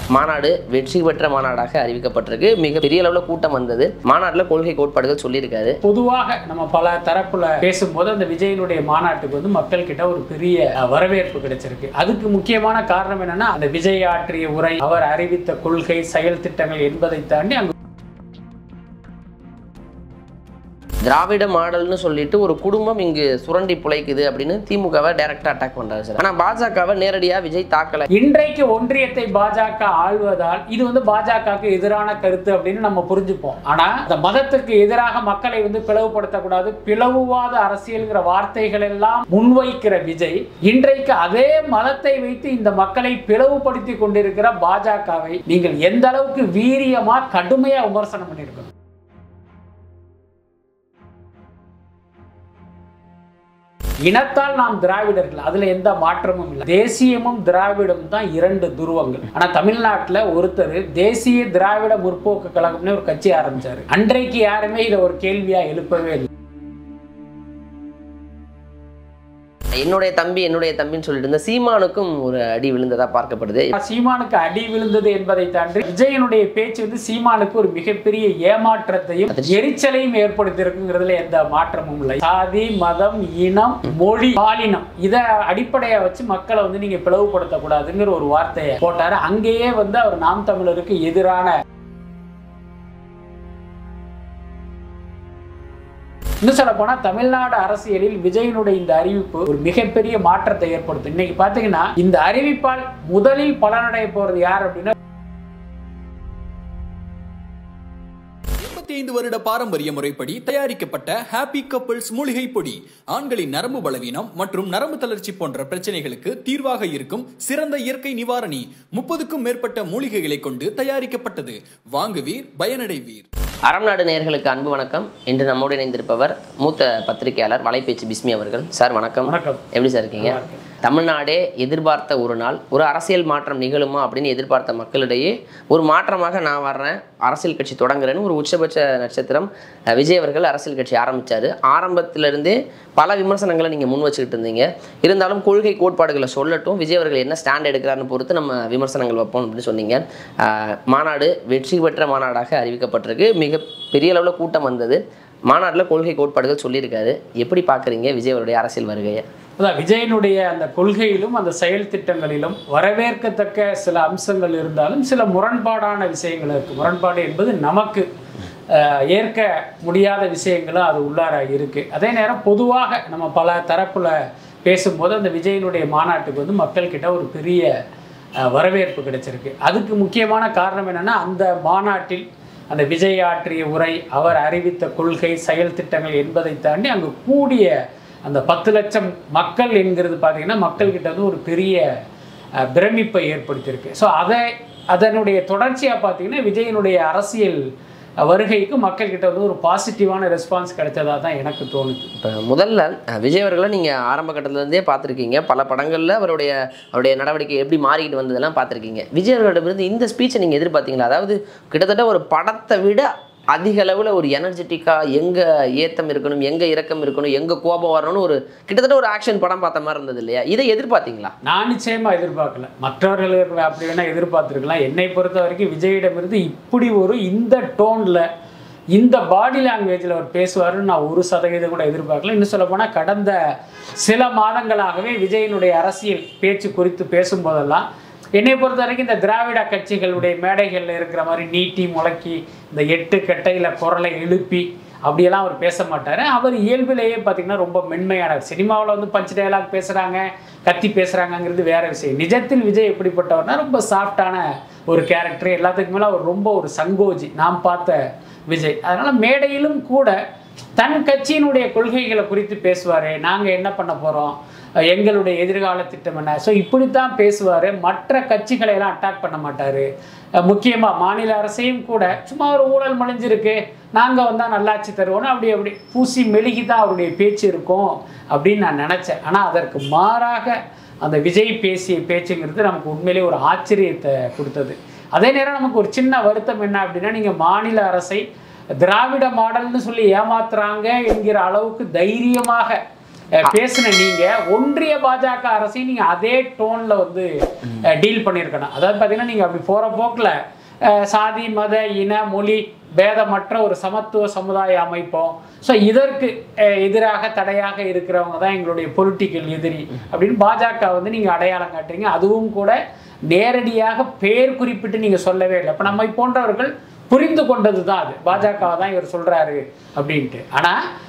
மாநாடு வெற்றி பெற்ற மாநாடாக அறிவிக்கப்பட்டிருக்கு மிக பெரிய அளவில் கூட்டம் வந்தது மாநாட்டில் கொள்கை கோட்பாடுகள் சொல்லியிருக்காரு பொதுவாக நம்ம பல தரப்புல பேசும்போது அந்த விஜயனுடைய மாநாட்டுக்கு வந்து மக்கள் கிட்ட ஒரு பெரிய அஹ், வரவேற்பு கிடைச்சிருக்கு அதுக்கு முக்கியமான காரணம் என்னன்னா அந்த விஜய் ஆற்றிய உரை அவர் அறிவித்த கொள்கை செயல் திட்டங்கள் என்பதை தாண்டி அங்கு திராவிட மாடல்னு சொல்லிட்டு ஒரு குடும்பம் இங்கு சுரண்டி புழைக்குது அப்படின்னு திமுகவை டைரக்டா அட்டாக் பண்றாரு சார் ஆனா பாஜகவை நேரடியா விஜய் தாக்கல இன்றைக்கு ஒன்றியத்தை பாஜக ஆள்வதால் இது வந்து பாஜகவுக்கு எதிரான கருத்து அப்படின்னு நம்ம புரிஞ்சுப்போம் ஆனா இந்த மதத்துக்கு எதிராக மக்களை வந்து பிளவுபடுத்தக்கூடாது பிளவுவாத அரசியல்ங்கிற வார்த்தைகள் எல்லாம் முன்வைக்கிற விஜய் இன்றைக்கு அதே மதத்தை வைத்து இந்த மக்களை பிளவுபடுத்தி கொண்டிருக்கிற பாஜகவை நீங்கள் எந்த அளவுக்கு வீரியமா கடுமையா விமர்சனம் பண்ணியிருக்கணும் இனத்தால் நாம் திராவிடர்கள் அதுல எந்த மாற்றமும் இல்லை தேசியமும் திராவிடமும் தான் இரண்டு துருவங்கள் ஆனா தமிழ்நாட்டுல ஒருத்தர் தேசிய திராவிட முற்போக்கு கழகம்னு ஒரு கட்சி ஆரம்பிச்சாரு அன்றைக்கு யாருமே இதை ஒரு கேள்வியா எழுப்பவே இல்லை என்னுடைய தம்பி என்னுடைய தம்பின்னு சொல்லிட்டு இருந்த சீமானுக்கும் ஒரு அடி விழுந்ததா பார்க்கப்படுது சீமானுக்கு அடி விழுந்தது என்பதை தாண்டி விஜயனுடைய பேச்சு வந்து சீமானுக்கு ஒரு மிகப்பெரிய ஏமாற்றத்தையும் எரிச்சலையும் ஏற்படுத்தியிருக்குங்கிறதுல எந்த மாற்றமும் இல்லை சாதி மதம் இனம் மொழி பாலினம் இதை அடிப்படையா வச்சு மக்களை வந்து நீங்க பிளவுபடுத்தக்கூடாதுங்கிற ஒரு வார்த்தையை போட்டாரு அங்கேயே வந்து அவர் நாம் தமிழருக்கு எதிரான இன்னும் சொல்ல போனா தமிழ்நாடு அரசியலில் விஜயனுடைய இந்த அறிவிப்பு ஒரு மிகப்பெரிய மாற்றத்தை ஏற்படுத்தும் இன்னைக்கு பாத்தீங்கன்னா இந்த அறிவிப்பால் முதலில் பலனடைய போறது யார் அப்படின்னா எண்பத்தி ஐந்து வருட பாரம்பரிய முறைப்படி தயாரிக்கப்பட்ட ஹாப்பி கப்பிள்ஸ் மூலிகை பொடி ஆண்களின் நரம்பு பலவீனம் மற்றும் நரம்பு தளர்ச்சி போன்ற பிரச்சனைகளுக்கு தீர்வாக இருக்கும் சிறந்த இயற்கை நிவாரணி முப்பதுக்கும் மேற்பட்ட மூலிகைகளை கொண்டு தயாரிக்கப்பட்டது வாங்குவீர் பயனடைவீர் அறம் நாடு நேயர்களுக்கு அன்பு வணக்கம் இன்று நம்மோடு இணைந்திருப்பவர் மூத்த பத்திரிகையாளர் வலைபேச்சு பிஸ்மி அவர்கள் சார் வணக்கம் வணக்கம். எப்படி சார் இருக்கீங்க தமிழ்நாடே எதிர்பார்த்த ஒரு நாள் ஒரு அரசியல் மாற்றம் நிகழுமா அப்படின்னு எதிர்பார்த்த மக்களிடையே ஒரு மாற்றமாக நான் வர்றேன் அரசியல் கட்சி தொடங்குறேன்னு ஒரு உச்சபட்ச நட்சத்திரம் அஹ், விஜய் அவர்கள் அரசியல் கட்சி ஆரம்பிச்சாரு ஆரம்பத்திலிருந்தே பல விமர்சனங்களை நீங்கள் முன் வச்சுக்கிட்டு இருந்தீங்க இருந்தாலும் கொள்கை கோட்பாடுகளை சொல்லட்டும் விஜய் அவர்கள் என்ன ஸ்டாண்ட் எடுக்கிறாருன்னு பொறுத்து நம்ம விமர்சனங்கள் வைப்போம் அப்படின்னு சொன்னீங்க அஹ், மாநாடு வெற்றி பெற்ற மாநாடாக அறிவிக்கப்பட்டிருக்கு மிக பெரிய அளவில் கூட்டம் வந்தது மாநாட்டில் கொள்கை கோட்பாடுகள் சொல்லியிருக்காரு எப்படி பார்க்குறீங்க விஜய் அவருடைய அரசியல் வருகையை அதான் விஜயனுடைய அந்த கொள்கையிலும் அந்த செயல் திட்டங்களிலும் வரவேற்கத்தக்க சில அம்சங்கள் இருந்தாலும் சில முரண்பாடான விஷயங்கள் இருக்கு முரண்பாடு என்பது நமக்கு அஹ், ஏற்க முடியாத விஷயங்களும் அது உள்ளார இருக்கு அதே நேரம் பொதுவாக நம்ம பல தரப்புல பேசும்போது அந்த விஜயனுடைய மாநாட்டுக்கு வந்து மக்கள்கிட்ட ஒரு பெரிய அஹ், வரவேற்பு கிடைச்சிருக்கு அதுக்கு முக்கியமான காரணம் என்னன்னா அந்த மாநாட்டில் அந்த விஜய் ஆற்றிய உரை அவர் அறிவித்த கொள்கை செயல் திட்டங்கள் என்பதை தாண்டி அங்கு கூடிய அந்த பத்து லட்சம் மக்கள் என்கிறது பார்த்தீங்கன்னா மக்கள்கிட்ட வந்து ஒரு பெரிய அஹ், பிரமிப்பை ஏற்படுத்தியிருக்கு ஸோ அதை அதனுடைய தொடர்ச்சியாக பார்த்தீங்கன்னா விஜயனுடைய அரசியல் அஹ், வருகைக்கு மக்கள்கிட்ட வந்து ஒரு பாசிட்டிவான ரெஸ்பான்ஸ் கிடைச்சதா தான் எனக்கு தோணுது இப்போ முதல்ல அஹ், விஜய் அவர்களை நீங்கள் ஆரம்ப கட்டத்துலேருந்தே பார்த்துருக்கீங்க பல படங்களில் அவருடைய அவருடைய நடவடிக்கை எப்படி மாறிக்கிட்டு வந்ததெல்லாம் பார்த்துருக்கீங்க விஜய் அவர்களிடமிருந்து இந்த ஸ்பீச்சை நீங்கள் எதிர்பார்த்தீங்களா அதாவது கிட்டத்தட்ட ஒரு படத்தை விட அதிக அளவில் ஒரு எனர்ஜெட்டிக்காக எங்கே ஏத்தம் இருக்கணும் எங்கே இறக்கம் இருக்கணும் எங்கே கோபம் வரணும்னு ஒரு கிட்டத்தட்ட ஒரு ஆக்ஷன் படம் பார்த்த மாதிரி இருந்தது இல்லையா இதை எதிர்பார்த்தீங்களா நான் நிச்சயமா எதிர்பார்க்கல மற்றவர்களுக்கு அப்படி வேணா எதிர்பார்த்துருக்கலாம் என்னை பொறுத்த வரைக்கும் விஜயிடமிருந்து இப்படி ஒரு இந்த டோன்ல இந்த பாடி லாங்குவேஜில் அவர் பேசுவாருன்னு நான் ஒரு சதவீதம் கூட எதிர்பார்க்கல இன்னும் சொல்ல போனால் கடந்த சில மாதங்களாகவே விஜயனுடைய அரசியல் பேச்சு குறித்து பேசும்போதெல்லாம் என்னை பொறுத்த வரைக்கும் இந்த திராவிட கட்சிகளுடைய மேடைகளில் இருக்கிற மாதிரி நீட்டி முழக்கி இந்த எட்டு கட்டையில் குரலை எழுப்பி அப்படியெல்லாம் அவர் பேச மாட்டார் அவர் இயல்பிலேயே பார்த்தீங்கன்னா ரொம்ப மென்மையானவர் சினிமாவில் வந்து பஞ்ச் டயலாக் பேசுகிறாங்க கத்தி பேசுகிறாங்கங்கிறது வேற விஷயம் நிஜத்தில் விஜய் எப்படிப்பட்டவர்னா ரொம்ப சாஃப்டான ஒரு கேரக்டர் எல்லாத்துக்கும் மேலே அவர் ரொம்ப ஒரு சங்கோஜி நாம் பார்த்த விஜய் அதனால் மேடையிலும் கூட தன் கட்சியினுடைய கொள்கைகளை குறித்து பேசுவார் நாங்கள் என்ன பண்ண போகிறோம் எங்களுடைய எதிர்கால திட்டம் என்ன ஸோ இப்படித்தான் பேசுவார் மற்ற கட்சிகளை எல்லாம் அட்டாக் பண்ண மாட்டார் முக்கியமாக மாநில அரசையும் கூட சும்மா ஒரு ஊழல் மலிஞ்சிருக்கு நாங்கள் வந்தால் நல்லாட்சி தருவோம்னு அப்படி அப்படி பூசி மெழுகி தான் அவருடைய பேச்சு இருக்கும் அப்படின்னு நான் நினச்சேன் ஆனால் அதற்கு மாறாக அந்த விஜய் பேசிய பேச்சுங்கிறது நமக்கு உண்மையிலேயே ஒரு ஆச்சரியத்தை கொடுத்தது அதே நேரம் நமக்கு ஒரு சின்ன வருத்தம் என்ன அப்படின்னா நீங்கள் மாநில அரசை திராவிட மாடல்னு சொல்லி ஏமாத்துறாங்க என்கிற அளவுக்கு தைரியமாக அஹ், பேசின நீங்க ஒன்றிய பாஜக அரசையும் நீங்க அதே டோன்ல வந்து டீல் பண்ணியிருக்கணும் அதாவது பாத்தீங்கன்னா நீங்க அப்படி போற போக்குல அஹ், சாதி மத இன மொழி பேதமற்ற ஒரு சமத்துவ சமுதாய அமைப்போம் ஸோ இதற்கு அஹ், எதிராக தடையாக இருக்கிறவங்க தான் எங்களுடைய பொலிட்டிக்கல் எதிரி அப்படின்னு பாஜக வந்து நீங்க அடையாளம் காட்டுறீங்க அதுவும் கூட நேரடியாக பேர் குறிப்பிட்டு நீங்க சொல்லவே இல்லை இப்போ நம்மை போன்றவர்கள் புரிந்து கொண்டது தான் அது பாஜகவை தான் இவர் சொல்றாரு அப்படின்ட்டு ஆனா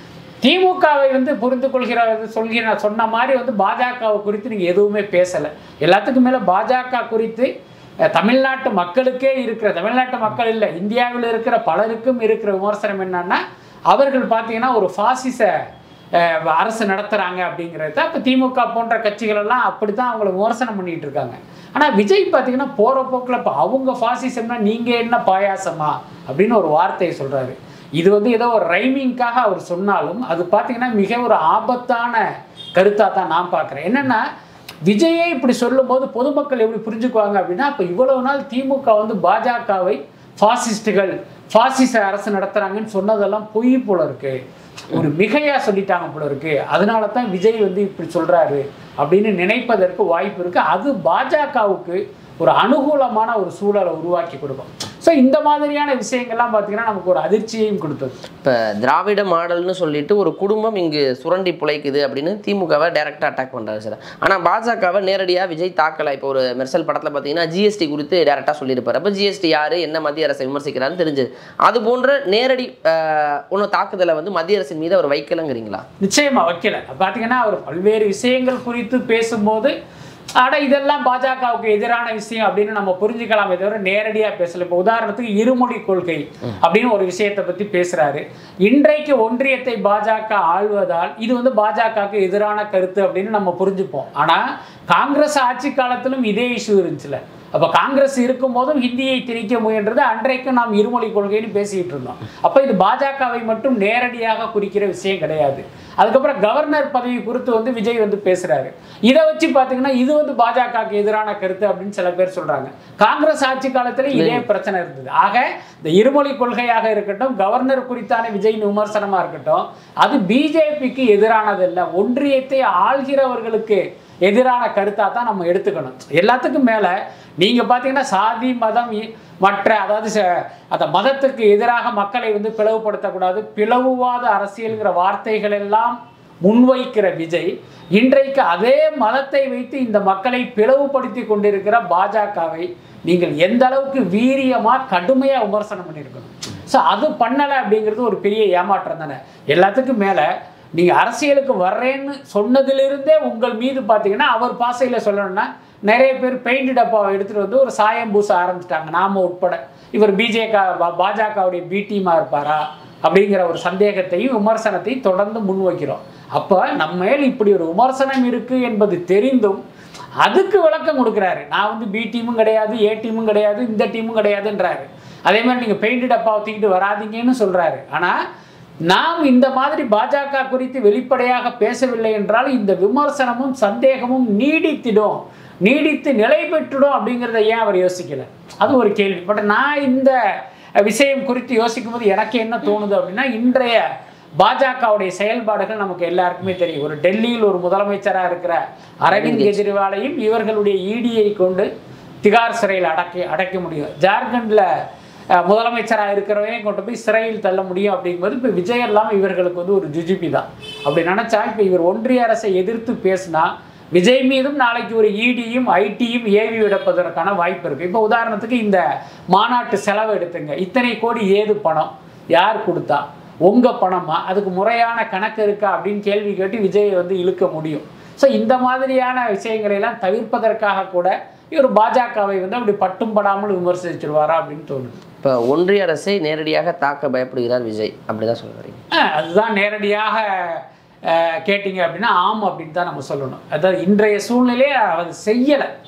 திமுகவை வந்து புரிந்து கொள்கிற சொல்கிற சொன்ன மாதிரி வந்து பாஜகவை குறித்து நீங்க எதுவுமே பேசலை எல்லாத்துக்கும் மேல பாஜக குறித்து அஹ், தமிழ்நாட்டு மக்களுக்கே இருக்கிற தமிழ்நாட்டு மக்கள் இல்லை இந்தியாவில் இருக்கிற பலருக்கும் இருக்கிற விமர்சனம் என்னன்னா அவர்கள் பார்த்தீங்கன்னா ஒரு பாசிச அஹ், அரசு நடத்துறாங்க அப்படிங்கிறது தான் இப்போ திமுக போன்ற கட்சிகள் எல்லாம் அப்படி தான் அவங்கள விமர்சனம் பண்ணிட்டு இருக்காங்க ஆனால் விஜய் பார்த்தீங்கன்னா போகிற போக்கில் இப்போ அவங்க ஃபாசிசம்னா நீங்கள் என்ன பாயாசமா அப்படின்னு ஒரு வார்த்தையை சொல்கிறாரு இது வந்து ஏதோ ஒரு ரைமிங்காக அவர் சொன்னாலும் அது பார்த்தீங்கன்னா மிக ஒரு ஆபத்தான கருத்தாக தான் நான் பார்க்குறேன் என்னென்னா விஜயே இப்படி சொல்லும்போது பொதுமக்கள் எப்படி புரிஞ்சுக்குவாங்க அப்படின்னா இப்போ இவ்வளவு நாள் திமுக வந்து பாஜகவை ஃபாசிஸ்டுகள் ஃபாசிச அரசு நடத்துறாங்கன்னு சொன்னதெல்லாம் பொய் போல இருக்கு ஒரு மிகையா சொல்லிட்டாங்க போல இருக்கு அதனால தான் விஜய் வந்து இப்படி சொல்றாரு அப்படின்னு நினைப்பதற்கு வாய்ப்பு இருக்கு அது பாஜகவுக்கு ஒரு அனுகூலமான ஒரு சூழலை உருவாக்கி கொடுக்கும் ஸோ இந்த மாதிரியான விஷயங்கள்லாம் பார்த்தீங்கன்னா நமக்கு ஒரு அதிர்ச்சியையும் கொடுத்தது இப்போ திராவிட மாடல்னு சொல்லிட்டு ஒரு குடும்பம் இங்கு சுரண்டி பிழைக்குது அப்படின்னு திமுகவை டைரெக்டாக அட்டாக் பண்ணுறாரு சார் ஆனால் பாஜகவை நேரடியாக விஜய் தாக்கலை இப்போ ஒரு மெர்சல் படத்தில் பார்த்தீங்கன்னா ஜிஎஸ்டி குறித்து டேரெக்டாக சொல்லியிருப்பார் அப்போ ஜிஎஸ்டி யார் என்ன மத்திய அரசை விமர்சிக்கிறாருன்னு தெரிஞ்சது அது போன்ற நேரடி ஒன்று தாக்குதலை வந்து மத்திய அரசின் மீது அவர் வைக்கலங்கிறீங்களா நிச்சயமா வைக்கல பார்த்தீங்கன்னா அவர் பல்வேறு விஷயங்கள் குறித்து பேசும்போது அட இதெல்லாம் பாஜகவுக்கு எதிரான விஷயம் அப்படின்னு நம்ம புரிஞ்சுக்கலாமே தவிர நேரடியா பேசல இப்போ உதாரணத்துக்கு இருமொழி கொள்கை அப்படின்னு ஒரு விஷயத்தை பத்தி பேசுறாரு இன்றைக்கு ஒன்றியத்தை பாஜக ஆள்வதால் இது வந்து பாஜகவுக்கு எதிரான கருத்து அப்படின்னு நம்ம புரிஞ்சுப்போம் ஆனா காங்கிரஸ் ஆட்சி காலத்திலும் இதே இஷ்யூ இருந்துச்சுல அப்ப காங்கிரஸ் இருக்கும் போதும் ஹிந்தியை திணிக்க முயன்றது அன்றைக்கும் நாம் இருமொழி கொள்கைன்னு பேசிட்டு இருந்தோம் அப்ப இது பாஜகவை மட்டும் நேரடியாக குறிக்கிற விஷயம் கிடையாது அதுக்கப்புறம் கவர்னர் பதவி குறித்து வந்து விஜய் வந்து பேசுறாரு இதை வச்சு பாத்தீங்கன்னா இது வந்து பாஜகவுக்கு எதிரான கருத்து அப்படின்னு சில பேர் சொல்றாங்க காங்கிரஸ் ஆட்சி காலத்துல இதே பிரச்சனை இருந்தது ஆக இந்த இருமொழி கொள்கையாக இருக்கட்டும் கவர்னர் குறித்தான விஜயின் விமர்சனமா இருக்கட்டும் அது பிஜேபிக்கு எதிரானதல்ல ஒன்றியத்தை ஆள்கிறவர்களுக்கு எதிரான கருத்தாக தான் நம்ம எடுத்துக்கணும் எல்லாத்துக்கும் மேலே நீங்கள் பார்த்தீங்கன்னா சாதி மதம் இ- மற்ற அதாவது ச- அந்த மதத்துக்கு எதிராக மக்களை வந்து பிளவுபடுத்தக்கூடாது பிளவுவாத அரசியல்ங்கிற வார்த்தைகள் எல்லாம் முன்வைக்கிற விஜய் இன்றைக்கு அதே மதத்தை வைத்து இந்த மக்களை பிளவுபடுத்தி கொண்டிருக்கிற பாஜகவை நீங்கள் எந்த அளவுக்கு வீரியமாக கடுமையாக விமர்சனம் பண்ணியிருக்கணும் ஸோ அது பண்ணலை அப்படிங்கிறது ஒரு பெரிய ஏமாற்றம் தானே எல்லாத்துக்கும் மேலே நீங்கள் அரசியலுக்கு வர்றேன்னு சொன்னதிலிருந்தே உங்கள் மீது பார்த்தீங்கன்னா அவர் பாசையில் சொல்லணும்னா நிறைய பேர் பெயிண்ட் டப்பாவை எடுத்துகிட்டு வந்து ஒரு சாயம் பூச ஆரம்பிச்சிட்டாங்க நாம உட்பட இவர் பிஜேக பாஜகவுடைய பி டீமாக இருப்பாரா அப்படிங்கிற ஒரு சந்தேகத்தையும் விமர்சனத்தையும் தொடர்ந்து முன்வைக்கிறோம் அப்போ நம்ம மேல் இப்படி ஒரு விமர்சனம் இருக்குது என்பது தெரிந்தும் அதுக்கு விளக்கம் கொடுக்குறாரு நான் வந்து பி டீமும் கிடையாது ஏ டீமும் கிடையாது இந்த டீமும் கிடையாதுன்றாரு அதே மாதிரி நீங்கள் பெயிண்ட் டப்பாவை தூக்கிட்டு வராதீங்கன்னு சொல்கிறாரு ஆனால் நாம் இந்த மாதிரி பாஜக குறித்து வெளிப்படையாக பேசவில்லை என்றால் இந்த விமர்சனமும் சந்தேகமும் நீடித்திடும் நீடித்து நிலை பெற்றுடும் அப்படிங்கிறத ஏன் அவர் யோசிக்கல அது ஒரு கேள்வி பட் நான் இந்த விஷயம் குறித்து யோசிக்கும் போது எனக்கு என்ன தோணுது அப்படின்னா இன்றைய பாஜகவுடைய செயல்பாடுகள் நமக்கு எல்லாருக்குமே தெரியும் ஒரு டெல்லியில் ஒரு முதலமைச்சராக இருக்கிற அரவிந்த் கெஜ்ரிவாலையும் இவர்களுடைய ஈடியை கொண்டு திகார் சிறையில் அடக்கி அடைக்க முடியும் ஜார்க்கண்டில் முதலமைச்சராக இருக்கிறவரையும் கொண்டு போய் சிறையில் தள்ள முடியும் அப்படிங்கும்போது இப்போ விஜய் இல்லாமல் இவர்களுக்கு வந்து ஒரு ஜுஜிபி தான் அப்படி நினச்சா இப்போ இவர் ஒன்றிய அரசை எதிர்த்து பேசினா விஜய் மீதும் நாளைக்கு ஒரு இடியும் ஐடியும் ஏவி விடப்பதற்கான வாய்ப்பு இருக்குது இப்போ உதாரணத்துக்கு இந்த மாநாட்டு செலவு எடுத்துங்க இத்தனை கோடி ஏது பணம் யார் கொடுத்தா உங்கள் பணமா அதுக்கு முறையான கணக்கு இருக்கா அப்படின்னு கேள்வி கேட்டு விஜயை வந்து இழுக்க முடியும் ஸோ இந்த மாதிரியான விஷயங்களை எல்லாம் தவிர்ப்பதற்காக கூட இவர் பாஜகவை வந்து அப்படி பட்டும் படாமல் விமர்சிச்சிருவாரா அப்படின்னு தோணுது இப்போ ஒன்றிய அரசை நேரடியாக தாக்க பயப்படுகிறார் விஜய் அப்படிதான் சொல்ல வரீங்க அஹ் அதுதான் நேரடியாக அஹ், கேட்டிங்க அப்படின்னா ஆம் அப்படின்னு தான் நம்ம சொல்லணும் அதாவது இன்றைய சூழ்நிலையை அவர் செய்யலை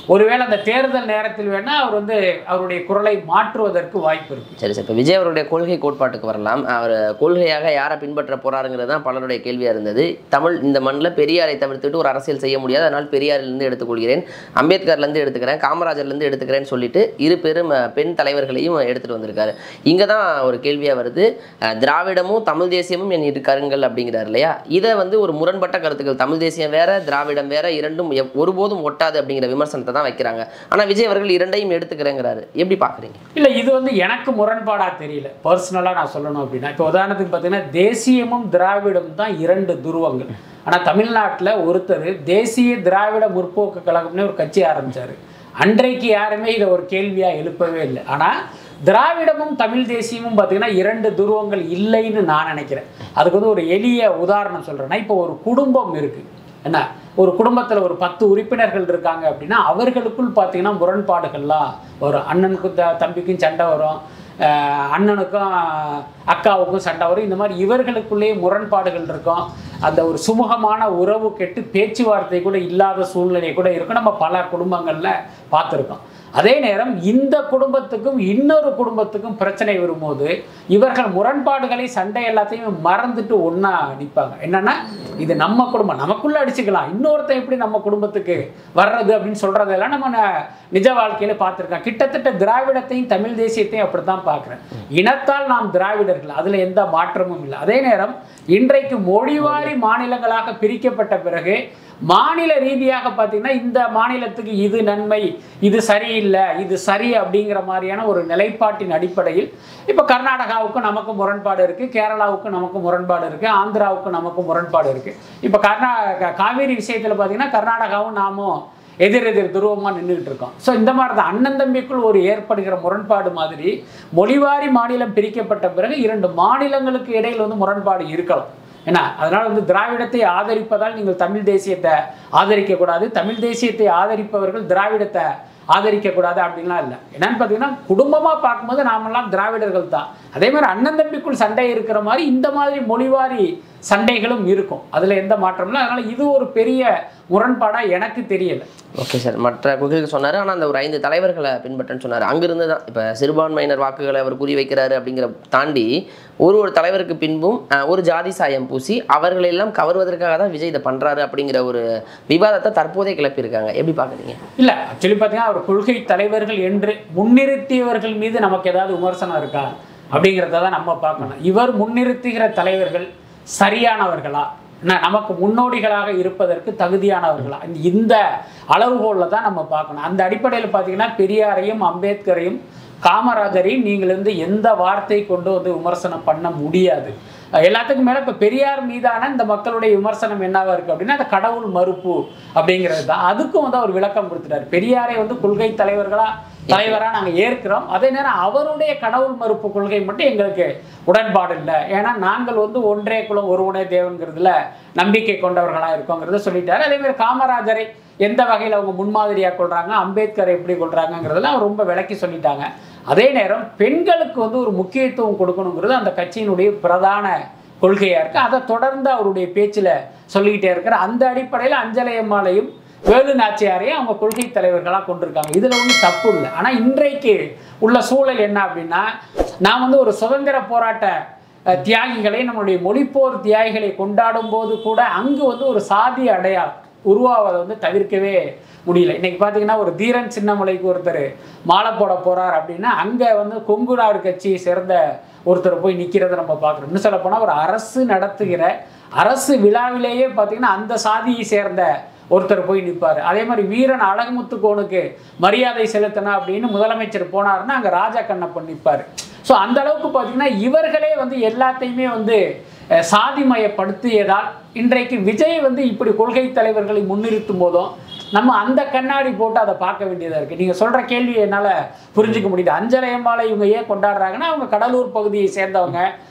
ஒருவேளை அந்த தேர்தல் நேரத்தில் வேணா அவர் வந்து அவருடைய குரலை மாற்றுவதற்கு வாய்ப்பு இருக்கு சரி சார் இப்போ விஜய் அவருடைய கொள்கை கோட்பாட்டுக்கு வரலாம் அவர் கொள்கையாக யாரை பின்பற்ற போறாருங்கிறது தான் பலருடைய கேள்வியாக இருந்தது தமிழ் இந்த மண்ணில் பெரியாரை தவிர்த்துட்டு ஒரு அரசியல் செய்ய முடியாது அதனால் பெரியாரிலிருந்து எடுத்துக்கொள்கிறேன் அம்பேத்கர்லேருந்து எடுத்துக்கிறேன் காமராஜர்லேருந்து எடுத்துக்கிறேன்னு சொல்லிட்டு இரு பெரும் அஹ், பெண் தலைவர்களையும் எடுத்துட்டு வந்திருக்காரு இங்கே தான் ஒரு கேள்வியாக வருது அஹ், திராவிடமும் தமிழ் தேசியமும் என் இரு கருங்கள் அப்படிங்கிறார் இல்லையா இதை வந்து ஒரு முரண்பட்ட கருத்துக்கள் தமிழ் தேசியம் வேற திராவிடம் வேற இரண்டும் எப்- ஒருபோதும் ஒட்டாது அப்படிங்கிற விமர்சனத்தை தான் வைக்கிறாங்க ஆனால் விஜய் அவர்கள் இரண்டையும் எடுத்துக்கிறேங்கிறாரு எப்படி பார்க்குறீங்க இல்லை இது வந்து எனக்கு முரண்பாடாக தெரியல பர்சனலாக நான் சொல்லணும் அப்படின்னா இப்போ உதாரணத்துக்கு பார்த்தீங்கன்னா தேசியமும் திராவிடம் தான் இரண்டு துருவங்கள் ஆனால் தமிழ்நாட்டில் ஒருத்தர் தேசிய திராவிட முற்போக்கு கழகம்னு ஒரு கட்சி ஆரம்பிச்சாரு அன்றைக்கு யாருமே இதை ஒரு கேள்வியாக எழுப்பவே இல்லை ஆனால் திராவிடமும் தமிழ் தேசியமும் பார்த்தீங்கன்னா இரண்டு துருவங்கள் இல்லைன்னு நான் நினைக்கிறேன் அதுக்கு வந்து ஒரு எளிய உதாரணம் சொல்கிறேன்னா இப்போ ஒரு குடும்பம் இருக்குது என்ன ஒரு குடும்பத்தில் ஒரு பத்து உறுப்பினர்கள் இருக்காங்க அப்படின்னா அவர்களுக்குள் பார்த்தீங்கன்னா முரண்பாடுகள்லாம் வரும் அண்ணனுக்கும் த தம்பிக்கும் சண்டை வரும் அஹ் அண்ணனுக்கும் அக்காவுக்கும் சண்டை வரும் இந்த மாதிரி இவர்களுக்குள்ளேயே முரண்பாடுகள் இருக்கும் அந்த ஒரு சுமூகமான உறவு கெட்டு பேச்சுவார்த்தை கூட இல்லாத சூழ்நிலை கூட இருக்கும் நம்ம பல குடும்பங்களில் பார்த்துருக்கோம் அதே நேரம் இந்த குடும்பத்துக்கும் இன்னொரு குடும்பத்துக்கும் பிரச்சனை வரும்போது இவர்கள் முரண்பாடுகளை சண்டை எல்லாத்தையும் மறந்துட்டு ஒண்ணா நிற்பாங்க என்னன்னா இது நம்ம குடும்பம் நமக்குள்ள அடிச்சுக்கலாம் இன்னொருத்தன் எப்படி நம்ம குடும்பத்துக்கு வர்றது அப்படின்னு சொல்றதெல்லாம் நம்ம ந- நிஜ வாழ்க்கையில பார்த்துருக்கோம் கிட்டத்தட்ட திராவிடத்தையும் தமிழ் தேசியத்தையும் அப்படித்தான் பார்க்குறேன் இனத்தால் நாம் திராவிடர்கள் அதுல எந்த மாற்றமும் இல்லை அதே நேரம் இன்றைக்கு மொழிவாரி மாநிலங்களாக பிரிக்கப்பட்ட பிறகு மாநில ரீதியாக பார்த்தீங்கன்னா இந்த மாநிலத்துக்கு இது நன்மை இது சரியில்லை இது சரி அப்படிங்கிற மாதிரியான ஒரு நிலைப்பாட்டின் அடிப்படையில் இப்போ கர்நாடகாவுக்கும் நமக்கு முரண்பாடு இருக்குது கேரளாவுக்கும் நமக்கு முரண்பாடு இருக்குது ஆந்திராவுக்கும் நமக்கு முரண்பாடு இருக்குது இப்போ கர்நா காவேரி விஷயத்தில் பார்த்தீங்கன்னா கர்நாடகாவும் நாமும் எதிர் எதிர் துருவமாக நின்றுக்கிட்டு இருக்கோம் ஸோ இந்த மாதிரி தான் அண்ணன் தம்பிக்குள் ஒரு ஏற்படுகிற முரண்பாடு மாதிரி மொழிவாரி மாநிலம் பிரிக்கப்பட்ட பிறகு இரண்டு மாநிலங்களுக்கு இடையில் வந்து முரண்பாடு இருக்கலாம் என்ன அதனால் வந்து திராவிடத்தை ஆதரிப்பதால் நீங்கள் தமிழ் தேசியத்தை ஆதரிக்கக்கூடாது தமிழ் தேசியத்தை ஆதரிப்பவர்கள் திராவிடத்தை ஆதரிக்கக்கூடாது அப்படின்லாம் இல்லை என்னன்னு பார்த்தீங்கன்னா குடும்பமாக பார்க்கும்போது நாமெல்லாம் திராவிடர்கள் தான் அதே மாதிரி அண்ணன் தம்பிக்குள் சண்டை இருக்கிற மாதிரி இந்த மாதிரி மொழிவாரி சண்டைகளும் இருக்கும் அதில் எந்த மாற்றமும் இல்லை அதனால் இது ஒரு பெரிய முரண்பாடாக எனக்கு தெரியலை ஓகே சார் மற்ற கொள்கைகள் சொன்னார் ஆனால் அந்த ஒரு ஐந்து தலைவர்களை பின்பற்றன்னு சொன்னார் அங்கிருந்து தான் இப்போ சிறுபான்மையினர் வாக்குகளை அவர் குறி வைக்கிறாரு அப்படிங்கிற தாண்டி ஒரு ஒரு தலைவருக்கு பின்பும் அஹ், ஒரு ஜாதி சாயம் பூசி அவர்களெல்லாம் கவர்வதற்காக தான் விஜய் இதை பண்ணுறாரு அப்படிங்கிற ஒரு விவாதத்தை தற்போதே கிளப்பியிருக்காங்க எப்படி பார்க்குறீங்க இல்லை ஆக்சுவலி பார்த்தீங்கன்னா அவர் கொள்கை தலைவர்கள் என்று முன்னிறுத்தியவர்கள் மீது நமக்கு ஏதாவது விமர்சனம் இருக்கா அப்படிங்கிறத தான் நம்ம பார்க்கணும் இவர் முன்னிறுத்துகிற தலைவர்கள் சரியானவர்களா ந- நமக்கு முன்னோடிகளாக இருப்பதற்கு தகுதியானவர்களா இந்த- இந்த அளவுகோலில் தான் நம்ம பார்க்கணும் அந்த அடிப்படையில் பார்த்தீங்கன்னா பெரியாரையும் அம்பேத்கரையும் காமராஜரையும் நீங்கள் வந்து எந்த வார்த்தை கொண்டு வந்து விமர்சனம் பண்ண முடியாது அஹ் எல்லாத்துக்கும் மேலே இப்போ பெரியார் மீதான இந்த மக்களுடைய விமர்சனம் என்னவா இருக்கு அப்படின்னா அந்த கடவுள் மறுப்பு அப்படிங்கிறது தான் அதுக்கும் வந்து அவர் விளக்கம் கொடுத்துட்டார் பெரியாரை வந்து கொள்கை தலைவர்களா தலைவராக நாங்கள் ஏற்கிறோம் அதே நேரம் அவருடைய கடவுள் மறுப்பு கொள்கை மட்டும் எங்களுக்கு உடன்பாடு இல்லை ஏன்னா நாங்கள் வந்து ஒன்றே குலம் ஒருவனே தேவன்கிறதுல நம்பிக்கை கொண்டவர்களாக இருக்கோங்கிறத சொல்லிட்டாரு அதே மாதிரி காமராஜரை எந்த வகையில் அவங்க முன்மாதிரியாக கொள்றாங்க அம்பேத்கரை எப்படி கொள்றாங்கங்கிறதெல்லாம் அவர் ரொம்ப விளக்கி சொல்லிட்டாங்க அதே நேரம் பெண்களுக்கு வந்து ஒரு முக்கியத்துவம் கொடுக்கணுங்கிறது அந்த கட்சியினுடைய பிரதான கொள்கையாக இருக்குது அதை தொடர்ந்து அவருடைய பேச்சில் சொல்லிக்கிட்டே இருக்கிற அந்த அடிப்படையில் அஞ்சலை அம்மாளையும் வேலு நாச்சியாரையும் அவங்க கொள்கை தலைவர்களாக கொண்டிருக்காங்க இதில் ஒன்றும் தப்பு இல்லை ஆனால் இன்றைக்கு உள்ள சூழல் என்ன அப்படின்னா நான் வந்து ஒரு சுதந்திர போராட்ட அஹ், தியாகிகளை நம்மளுடைய மொழிப்போர் தியாகிகளை கொண்டாடும் போது கூட அங்கு வந்து ஒரு சாதி அடையாளம் உருவாவதை வந்து தவிர்க்கவே முடியல இன்னைக்கு பார்த்தீங்கன்னா ஒரு தீரன் சின்னமலைக்கு ஒருத்தர் மாலை போட போறார் அப்படின்னா அங்கே வந்து கொங்கு நாடு கட்சியை சேர்ந்த ஒருத்தர் போய் நிற்கிறத நம்ம பார்க்குறோம் இன்னும் சொல்ல போனால் ஒரு அரசு நடத்துகிற அரசு விழாவிலேயே பார்த்தீங்கன்னா அந்த சாதியை சேர்ந்த ஒருத்தர் போய் நிற்பார் அதே மாதிரி வீரன் அழகுமுத்து கோனுக்கு மரியாதை செலுத்தணும் அப்படின்னு முதலமைச்சர் போனாருன்னா அங்கே ராஜா கண்ணப்பன் நிற்பார் ஸோ அந்த அளவுக்கு பார்த்தீங்கன்னா இவர்களே வந்து எல்லாத்தையுமே வந்து அஹ், சாதிமயப்படுத்தியதால் இன்றைக்கு விஜய் வந்து இப்படி கொள்கை தலைவர்களை முன்னிறுத்தும் போதும் நம்ம அந்த கண்ணாடி போட்டு அதை பார்க்க வேண்டியதாக இருக்குது நீங்கள் சொல்கிற கேள்வி என்னால் புரிஞ்சுக்க முடியுது அஞ்சலை அம்மாளை இவங்க ஏன் கொண்டாடுறாங்கன்னா அவங்க கடலூர் பகுதியை சேர்ந்தவங்க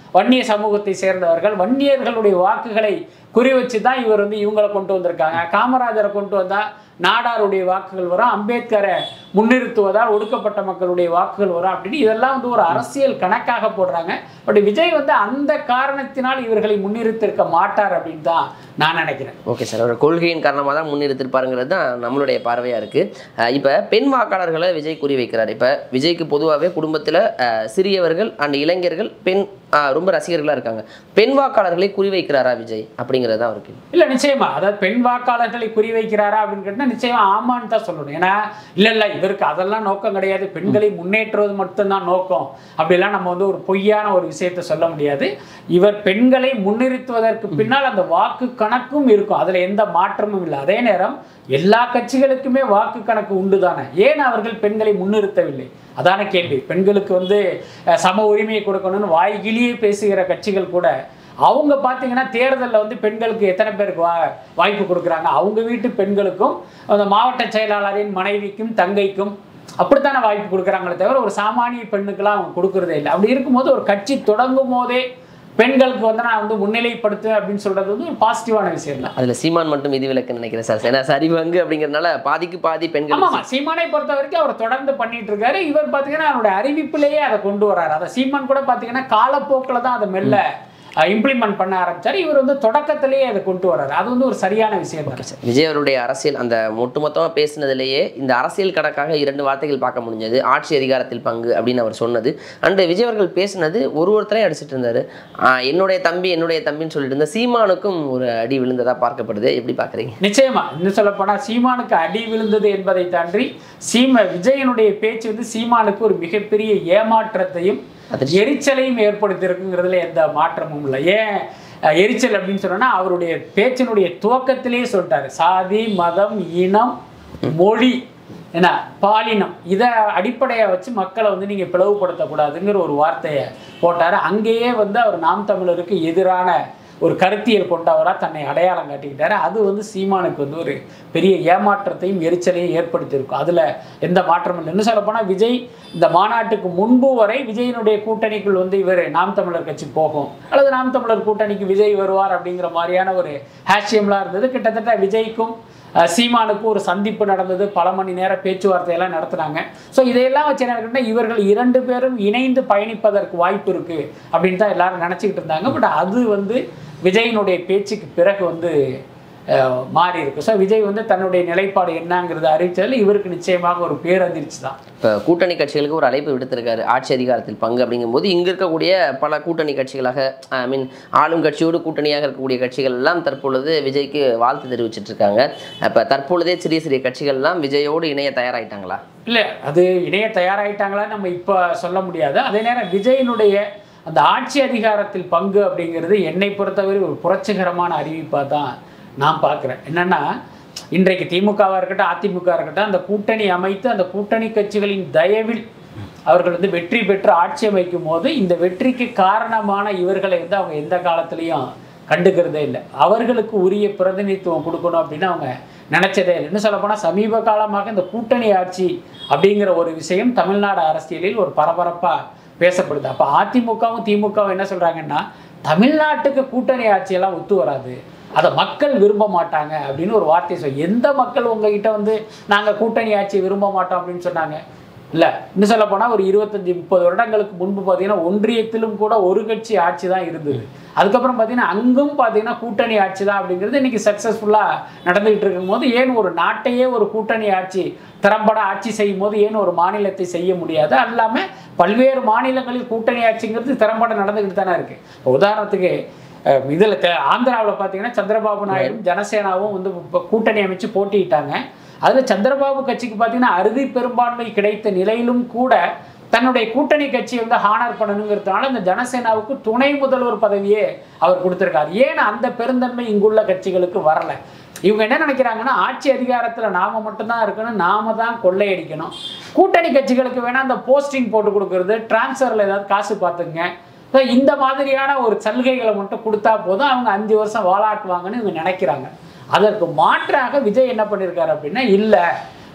வன்னிய சமூகத்தை சேர்ந்தவர்கள் வன்னியர்களுடைய வாக்குகளை குறி வச்சு தான் இவர் வந்து இவங்களை கொண்டு வந்திருக்காங்க காமராஜரை கொண்டு வந்தா நாடாருடைய வாக்குகள் வரும் அம்பேத்கரை முன்னிறுத்துவதால் ஒடுக்கப்பட்ட மக்களுடைய வாக்குகள் வரும் அப்படின்னு இதெல்லாம் வந்து ஒரு அரசியல் கணக்காக போடுறாங்க பட் விஜய் வந்து அந்த காரணத்தினால் இவர்களை முன்னிறுத்திருக்க மாட்டார் அப்படின்னு தான் நான் நினைக்கிறேன் ஓகே சார் அவர் கொள்கையின் காரணமாக தான் முன்னிறுத்திருப்பாருங்கிறது தான் நம்மளுடைய பார்வையாக இருக்குது இப்போ பெண் வாக்காளர்களை விஜய் குறி வைக்கிறார் இப்போ விஜய்க்கு பொதுவாகவே குடும்பத்தில் சிறியவர்கள் அண்ட் இளைஞர்கள் பெண் அஹ், ரொம்ப ரசிகர்களாக இருக்காங்க பெண் வாக்காளர்களை குறி வைக்கிறாரா விஜய் அப்படிங்கிறது தான் அவருக்கு இல்ல நிச்சயமா அதாவது பெண் வாக்காளர்களை குறிவைக்கிறாரா அப்படின்னு கேட்டா நிச்சயமா ஆமான்னு தான் சொல்லணும் ஏன்னா இல்ல இல்ல இவருக்கு அதெல்லாம் நோக்கம் கிடையாது பெண்களை முன்னேற்றுவது மட்டும்தான் நோக்கம் அப்படிலாம் நம்ம வந்து ஒரு பொய்யான ஒரு விஷயத்தை சொல்ல முடியாது இவர் பெண்களை முன்னிறுத்துவதற்கு பின்னால் அந்த வாக்கு கணக்கும் இருக்கும் அதுல எந்த மாற்றமும் இல்லை அதே நேரம் எல்லா கட்சிகளுக்குமே வாக்கு கணக்கு உண்டு தானே ஏன் அவர்கள் பெண்களை முன்னிறுத்தவில்லை அதான கேள்வி பெண்களுக்கு வந்து அஹ், சம உரிமையை கொடுக்கணும்னு வாய்கிலியே பேசுகிற கட்சிகள் கூட அவங்க பார்த்தீங்கன்னா தேர்தலில் வந்து பெண்களுக்கு எத்தனை பேருக்கு வா வாய்ப்பு கொடுக்குறாங்க அவங்க வீட்டு பெண்களுக்கும் அந்த மாவட்ட செயலாளரின் மனைவிக்கும் தங்கைக்கும் அப்படித்தானே வாய்ப்பு கொடுக்குறாங்களே தவிர ஒரு சாமானிய பெண்ணுக்கெல்லாம் அவங்க கொடுக்கறதே இல்லை அப்படி இருக்கும்போது ஒரு கட்சி தொடங்கும் போதே பெண்களுக்கு வந்து நான் வந்து முன்னிலைப்படுத்துவேன் அப்படின்னு சொல்றது வந்து ஒரு பாசிட்டிவான விஷயம் தான் அதில் சீமான் மட்டும் விதிவிலக்குன்னு நினைக்கிறேன் சார் ஏன்னா சரிவங்கு அப்படிங்கிறதுனால பாதிக்கு பாதி பெண்கள் ஆமாமா சீமானை பொறுத்த வரைக்கும் அவர் தொடர்ந்து பண்ணிட்டு இருக்காரு இவர் பாத்தீங்கன்னா அவருடைய அறிவிப்பிலேயே அதை கொண்டு வராரு அதை சீமான் கூட பாத்தீங்கன்னா காலப்போக்கில் தான் அதை மெல்ல இம்ப்ளிமெண்ட் பண்ண ஆரம்பிச்சாரு இவர் வந்து தொடக்கத்திலேயே அதை கொண்டு வராரு அது வந்து ஒரு சரியான விஷயம் தான் சார் விஜய் அவருடைய அரசியல் அந்த ஒட்டுமொத்தமாக பேசினதுலேயே இந்த அரசியல் கணக்காக இரண்டு வார்த்தைகள் பார்க்க முடிஞ்சது ஆட்சி அதிகாரத்தில் பங்கு அப்படின்னு அவர் சொன்னது அண்ட் விஜய் அவர்கள் பேசினது ஒரு ஒருத்தரையும் அடிச்சிட்டு இருந்தாரு ஆஹ் என்னுடைய தம்பி என்னுடைய தம்பின்னு சொல்லிட்டு இருந்த சீமானுக்கும் ஒரு அடி விழுந்ததா பார்க்கப்படுது எப்படி பார்க்குறீங்க நிச்சயமா இன்னும் சொல்ல போனா சீமானுக்கு அடி விழுந்தது என்பதை தாண்டி சீம விஜயனுடைய பேச்சு வந்து சீமானுக்கு ஒரு மிகப்பெரிய ஏமாற்றத்தையும் எரிச்சலையும் ஏற்படுத்தியிருக்குங்கிறதுல எந்த மாற்றமும் இல்லை ஏன் அஹ், எரிச்சல் அப்படின்னு சொன்னா அவருடைய பேச்சினுடைய துவக்கத்திலேயே சொல்லிட்டாரு சாதி மதம் இனம் மொழி என்ன பாலினம் இதை அடிப்படையாக வச்சு மக்களை வந்து நீங்கள் பிளவுபடுத்தக்கூடாதுங்கிற ஒரு வார்த்தையை போட்டார் அங்கேயே வந்து அவர் நாம் தமிழருக்கு எதிரான ஒரு கருத்தியல் கொண்டவராக தன்னை அடையாளம் காட்டிக்கிட்டாரு அது வந்து சீமானுக்கு வந்து ஒரு பெரிய ஏமாற்றத்தையும் எரிச்சலையும் ஏற்படுத்தியிருக்கும் அதில் எந்த மாற்றமும் இல்லை இன்னும் சொல்லப்போனால் விஜய் இந்த மாநாட்டுக்கு முன்பு வரை விஜயினுடைய கூட்டணிக்குள் வந்து இவர் நாம் தமிழர் கட்சி போகும் அல்லது நாம் தமிழர் கூட்டணிக்கு விஜய் வருவார் அப்படிங்கிற மாதிரியான ஒரு ஹேஷியம்லாம் இருந்தது கிட்டத்தட்ட விஜய்க்கும் அஹ், சீமானுக்கும் ஒரு சந்திப்பு நடந்தது பல மணி நேர பேச்சுவார்த்தையெல்லாம் நடத்துனாங்க ஸோ இதையெல்லாம் வச்சு என்ன இருக்குன்னா இவர்கள் இரண்டு பேரும் இணைந்து பயணிப்பதற்கு வாய்ப்பு இருக்கு அப்படின்னு தான் எல்லாரும் நினச்சிக்கிட்டு இருந்தாங்க பட் அது வந்து விஜயினுடைய பேச்சுக்கு பிறகு வந்து அஹ், மாறி இருக்கு ஸோ விஜய் வந்து தன்னுடைய நிலைப்பாடு என்னங்கிறத அறிவிச்சதில் இவருக்கு நிச்சயமாக ஒரு பேரதிர்ச்சி தான் இப்போ கூட்டணி கட்சிகளுக்கு ஒரு அழைப்பு விடுத்திருக்காரு ஆட்சி அதிகாரத்தில் பங்கு அப்படிங்கும்போது இங்கே இருக்கக்கூடிய பல கூட்டணி கட்சிகளாக ஐ மீன் ஆளும் கட்சியோடு கூட்டணியாக இருக்கக்கூடிய கட்சிகள் எல்லாம் தற்பொழுது விஜய்க்கு வாழ்த்து தெரிவிச்சிட்டு இருக்காங்க இப்போ தற்பொழுதே சிறிய சிறிய கட்சிகள் எல்லாம் விஜயோடு இணைய தயாராயிட்டாங்களா இல்லை அது இணைய தயாராயிட்டாங்களா நம்ம இப்போ சொல்ல முடியாது அதே நேரம் விஜயனுடைய அந்த ஆட்சி அதிகாரத்தில் பங்கு அப்படிங்கிறது என்னை பொறுத்தவரை ஒரு புரட்சிகரமான அறிவிப்பாக தான் நான் பார்க்குறேன் என்னன்னா இன்றைக்கு திமுகவாக இருக்கட்டும் அதிமுக இருக்கட்டும் அந்த கூட்டணி அமைத்து அந்த கூட்டணி கட்சிகளின் தயவில் அவர்கள் வந்து வெற்றி பெற்று ஆட்சி அமைக்கும் போது இந்த வெற்றிக்கு காரணமான இவர்களை வந்து அவங்க எந்த காலத்துலேயும் கண்டுக்கிறதே இல்லை அவர்களுக்கு உரிய பிரதிநிதித்துவம் கொடுக்கணும் அப்படின்னு அவங்க நினைச்சதே இல்லை இன்னும் சொல்லப்போனால் சமீப காலமாக இந்த கூட்டணி ஆட்சி அப்படிங்கிற ஒரு விஷயம் தமிழ்நாடு அரசியலில் ஒரு பரபரப்பாக பேசப்படுது அப்போ அதிமுகவும் திமுகவும் என்ன சொல்கிறாங்கன்னா தமிழ்நாட்டுக்கு கூட்டணி ஆட்சியெல்லாம் ஒத்து வராது அதை மக்கள் விரும்ப மாட்டாங்க அப்படின்னு ஒரு வார்த்தையை சொல்லி எந்த மக்கள் உங்ககிட்ட வந்து நாங்கள் கூட்டணி ஆட்சி விரும்ப மாட்டோம் அப்படின்னு சொன்னாங்க இல்லை இன்னும் சொல்ல போனால் ஒரு இருபத்தஞ்சி முப்பது வருடங்களுக்கு முன்பு பார்த்தீங்கன்னா ஒன்றியத்திலும் கூட ஒரு கட்சி ஆட்சி தான் இருந்தது அதுக்கப்புறம் பார்த்தீங்கன்னா அங்கும் பார்த்தீங்கன்னா கூட்டணி ஆட்சி தான் அப்படிங்கிறது இன்னைக்கு சக்ஸஸ்ஃபுல்லாக நடந்துகிட்டு இருக்கும்போது ஏன் ஒரு நாட்டையே ஒரு கூட்டணி ஆட்சி திறம்பட ஆட்சி செய்யும் போது ஏன் ஒரு மாநிலத்தை செய்ய முடியாது அது இல்லாமல் பல்வேறு மாநிலங்களில் கூட்டணி ஆட்சிங்கிறது திறம்பட நடந்துக்கிட்டு தானே இருக்குது இப்போ உதாரணத்துக்கு இதில் ஆந்திராவில் பார்த்தீங்கன்னா சந்திரபாபு நாயுடும் ஜனசேனாவும் வந்து இப்போ கூட்டணி அமைச்சு போட்டியிட்டாங்க அதில் சந்திரபாபு கட்சிக்கு பார்த்தீங்கன்னா அறுதி பெரும்பான்மை கிடைத்த நிலையிலும் கூட தன்னுடைய கூட்டணி கட்சியை வந்து ஹானர் பண்ணணுங்கிறதுனால இந்த ஜனசேனாவுக்கு துணை முதல்வர் பதவியே அவர் கொடுத்துருக்காரு ஏன் அந்த பெருந்தன்மை இங்குள்ள கட்சிகளுக்கு வரல இவங்க என்ன நினைக்கிறாங்கன்னா ஆட்சி அதிகாரத்தில் நாம மட்டும்தான் இருக்கணும் நாம தான் கொள்ளையடிக்கணும் கூட்டணி கட்சிகளுக்கு வேணா அந்த போஸ்டிங் போட்டு கொடுக்கறது டிரான்ஸ்ஃபரில் ஏதாவது காசு பார்த்துங்க ஸோ இந்த மாதிரியான ஒரு சலுகைகளை மட்டும் கொடுத்தா போதும் அவங்க அஞ்சு வருஷம் வாலாட்டுவாங்கன்னு இவங்க நினைக்கிறாங்க அதற்கு மாற்றாக விஜய் என்ன பண்ணியிருக்காரு அப்படின்னா இல்லை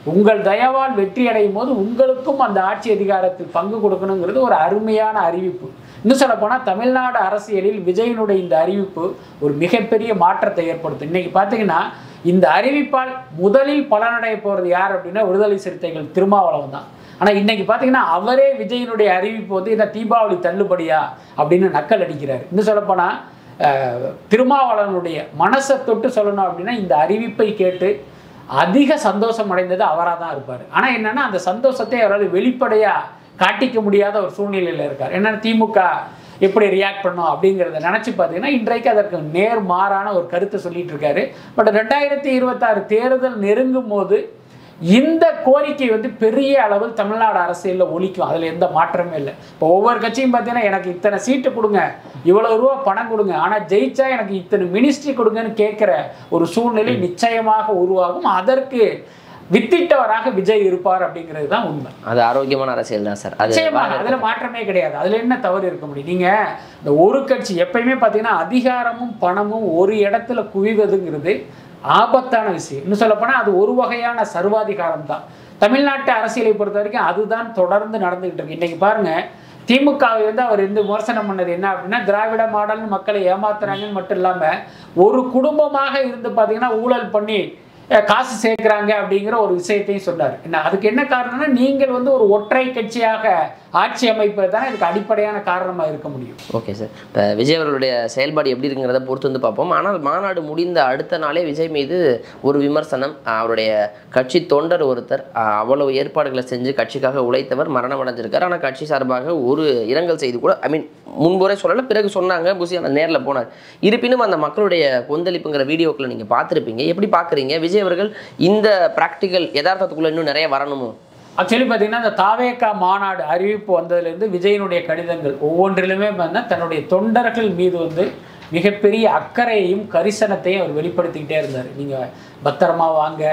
உங்கள் தயவால் வெற்றி அடையும் போது உங்களுக்கும் அந்த ஆட்சி அதிகாரத்தில் பங்கு கொடுக்கணுங்கிறது ஒரு அருமையான அறிவிப்பு இன்னும் சொல்ல போனால் தமிழ்நாடு அரசியலில் விஜயனுடைய இந்த அறிவிப்பு ஒரு மிகப்பெரிய மாற்றத்தை ஏற்படுத்தும் இன்னைக்கு பார்த்தீங்கன்னா இந்த அறிவிப்பால் முதலில் பலனடைய போகிறது யார் அப்படின்னா விடுதலை சிறுத்தைகள் திருமாவளவன் தான் ஆனால் இன்னைக்கு பார்த்தீங்கன்னா அவரே விஜயனுடைய அறிவிப்பு வந்து என்ன தீபாவளி தள்ளுபடியா அப்படின்னு நக்கல் அடிக்கிறார் இன்னும் சொல்லப்போனால் அஹ், திருமாவளவனுடைய மனசை தொட்டு சொல்லணும் அப்படின்னா இந்த அறிவிப்பை கேட்டு அதிக சந்தோஷம் அடைந்தது அவராக தான் இருப்பார் ஆனால் என்னன்னா அந்த சந்தோஷத்தை அவரால் வெளிப்படையாக காட்டிக்க முடியாத ஒரு சூழ்நிலையில் இருக்கார் என்னன்னா திமுக எப்படி ரியாக்ட் பண்ணும் அப்படிங்கிறத நினச்சி பார்த்தீங்கன்னா இன்றைக்கு அதற்கு நேர் மாறான ஒரு கருத்தை சொல்லிட்டு இருக்காரு பட் ரெண்டாயிரத்தி இருபத்தாறு தேர்தல் நெருங்கும் போது இந்த கோரிக்கை வந்து பெரிய அளவில் தமிழ்நாடு அரசியலில் ஒலிக்கும் அதில் எந்த மாற்றமே இல்லை இப்போ ஒவ்வொரு கட்சியும் பார்த்தீங்கன்னா எனக்கு இத்தனை சீட்டு கொடுங்க இவ்வளவு ரூபா பணம் கொடுங்க ஆனால் ஜெயிச்சா எனக்கு இத்தனை மினிஸ்ட்ரி கொடுங்கன்னு கேட்குற ஒரு சூழ்நிலை நிச்சயமாக உருவாகும் அதற்கு வித்திட்டவராக விஜய் இருப்பார் அப்படிங்கிறது தான் உண்மை அது ஆரோக்கியமான அரசியல் தான் சார் அது நிச்சயமாக அதுல மாற்றமே கிடையாது அதுல என்ன தவறு இருக்க முடியும் நீங்க இந்த ஒரு கட்சி எப்பயுமே பார்த்தீங்கன்னா அதிகாரமும் பணமும் ஒரு இடத்துல குவிவதுங்கிறது ஆபத்தான விஷயம் இன்னும் சொல்லப்போனால் அது ஒரு வகையான சர்வாதிகாரம் தான் தமிழ்நாட்டு அரசியலை பொறுத்த வரைக்கும் அதுதான் தொடர்ந்து நடந்துகிட்டு இருக்கு இன்னைக்கு பாருங்க திமுகவை வந்து அவர் வந்து விமர்சனம் பண்ணது என்ன அப்படின்னா திராவிட மாடல்னு மக்களை ஏமாத்துறாங்கன்னு மட்டும் இல்லாமல் ஒரு குடும்பமாக இருந்து பார்த்தீங்கன்னா ஊழல் பண்ணி அஹ், காசு சேர்க்குறாங்க அப்படிங்கிற ஒரு விஷயத்தையும் சொன்னார் என்ன அதுக்கு என்ன காரணம்னா நீங்கள் வந்து ஒரு ஒற்றை கட்சியாக ஆட்சி அமைப்பது தானே இதுக்கு அடிப்படையான காரணமாக இருக்க முடியும் ஓகே சார் இப்போ விஜய் அவர்களுடைய செயல்பாடு எப்படி இருக்குங்கிறத பொறுத்து வந்து பார்ப்போம் ஆனால் மாநாடு முடிந்த அடுத்த நாளே விஜய் மீது ஒரு விமர்சனம் அஹ் அவருடைய கட்சி தொண்டர் ஒருத்தர் அஹ் அவ்வளவு ஏற்பாடுகளை செஞ்சு கட்சிக்காக உழைத்தவர் மரணம் அடைஞ்சிருக்கார் ஆனால் கட்சி சார்பாக ஒரு இரங்கல் செய்தி கூட ஐ மீன் முன்புரை சொல்லலை பிறகு சொன்னாங்க புசி அந்த நேரில் போனார் இருப்பினும் அந்த மக்களுடைய கொந்தளிப்புங்கிற வீடியோக்களை நீங்கள் பார்த்துருப்பீங்க எப்படி பார்க்குறீங்க விஜய் அவர்கள் இந்த ப்ராக்டிக்கல் யதார்த்தத்துக்குள்ளே இன்னும் நிறைய வரணுமோ ஆக்சுவலி பார்த்தீங்கன்னா இந்த தாவேக்கா மாநாடு அறிவிப்பு வந்ததுலேருந்து விஜயனுடைய கடிதங்கள் ஒவ்வொன்றிலுமே பார்த்தீங்கன்னா தன்னுடைய தொண்டர்கள் மீது வந்து மிகப்பெரிய அக்கறையையும் கரிசனத்தையும் அவர் வெளிப்படுத்திக்கிட்டே இருந்தார் நீங்கள் பத்திரமா வாங்க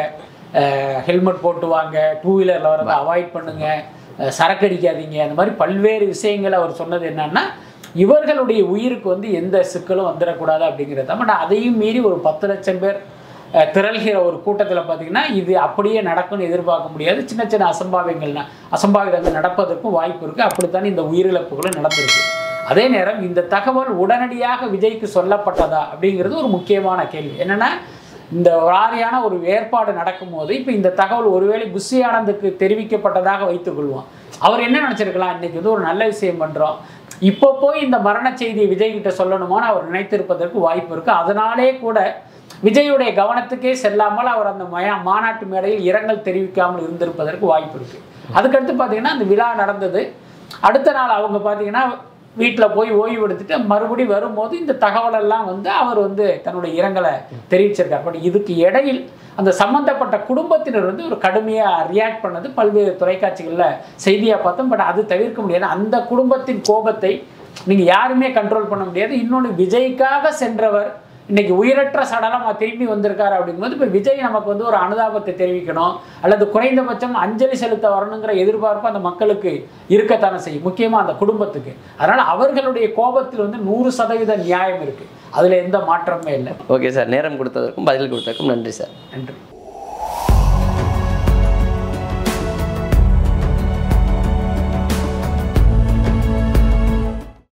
ஹெல்மெட் போட்டு வாங்க டூ வீலரில் வரதை அவாய்ட் பண்ணுங்க அஹ், சரக்கு அடிக்காதீங்க அந்த மாதிரி பல்வேறு விஷயங்கள் அவர் சொன்னது என்னன்னா இவர்களுடைய உயிருக்கு வந்து எந்த சிக்கலும் வந்துடக்கூடாது அப்படிங்கிறது பட் அதையும் மீறி ஒரு பத்து லட்சம் பேர் அஹ், திரள்கிற ஒரு கூட்டத்தில் பார்த்தீங்கன்னா இது அப்படியே நடக்கும்னு எதிர்பார்க்க முடியாது சின்ன சின்ன அசம்பாவியங்கள் ந- அசம்பாவிதங்கள் நடப்பதற்கும் வாய்ப்பு இருக்குது அப்படித்தான் இந்த உயிரிழப்புகளும் நடந்திருக்கு அதே நேரம் இந்த தகவல் உடனடியாக விஜய்க்கு சொல்லப்பட்டதா அப்படிங்கிறது ஒரு முக்கியமான கேள்வி என்னன்னா இந்த வாரியான ஒரு ஏற்பாடு நடக்கும்போது இப்போ இந்த தகவல் ஒருவேளை புஷி ஆனந்துக்கு தெரிவிக்கப்பட்டதாக வைத்துக்கொள்வோம் அவர் என்ன நினச்சிருக்கலாம் இன்னைக்கு வந்து ஒரு நல்ல விஷயம் பண்ணுறோம் இப்போ போய் இந்த மரண செய்தியை விஜய் கிட்ட சொல்லணுமான்னு அவர் நினைத்திருப்பதற்கு வாய்ப்பு இருக்குது அதனாலே கூட விஜயுடைய கவனத்துக்கே செல்லாமல் அவர் அந்த மயா மாநாட்டு மேடையில் இரங்கல் தெரிவிக்காமல் இருந்திருப்பதற்கு வாய்ப்பு இருக்குது அதுக்கடுத்து பார்த்தீங்கன்னா அந்த விழா நடந்தது அடுத்த நாள் அவங்க பார்த்தீங்கன்னா வீட்டில் போய் ஓய்வு எடுத்துட்டு மறுபடி வரும்போது இந்த தகவலெல்லாம் வந்து அவர் வந்து தன்னுடைய இரங்கலை தெரிவிச்சிருக்கார் பட் இதுக்கு இடையில் அந்த சம்பந்தப்பட்ட குடும்பத்தினர் வந்து ஒரு கடுமையாக ரியாக்ட் பண்ணது பல்வேறு தொலைக்காட்சிகளில் செய்தியாக பார்த்தோம் பட் அது தவிர்க்க முடியாது அந்த குடும்பத்தின் கோபத்தை நீங்கள் யாருமே கண்ட்ரோல் பண்ண முடியாது இன்னொன்று விஜய்க்காக சென்றவர் இன்னைக்கு உயிரற்ற சடலமாக திரும்பி வந்திருக்காரு அப்படிங்கும்போது இப்போ விஜய் நமக்கு வந்து ஒரு அனுதாபத்தை தெரிவிக்கணும் அல்லது குறைந்தபட்சம் அஞ்சலி செலுத்த வரணுங்கிற எதிர்பார்ப்பு அந்த மக்களுக்கு இருக்கத்தானே செய்யும் முக்கியமாக அந்த குடும்பத்துக்கு அதனால் அவர்களுடைய கோபத்தில் வந்து நூறு சதவீத நியாயம் இருக்குது அதில் எந்த மாற்றமே இல்லை ஓகே சார் நேரம் கொடுத்ததற்கும் பதில் கொடுத்ததற்கும் நன்றி சார் நன்றி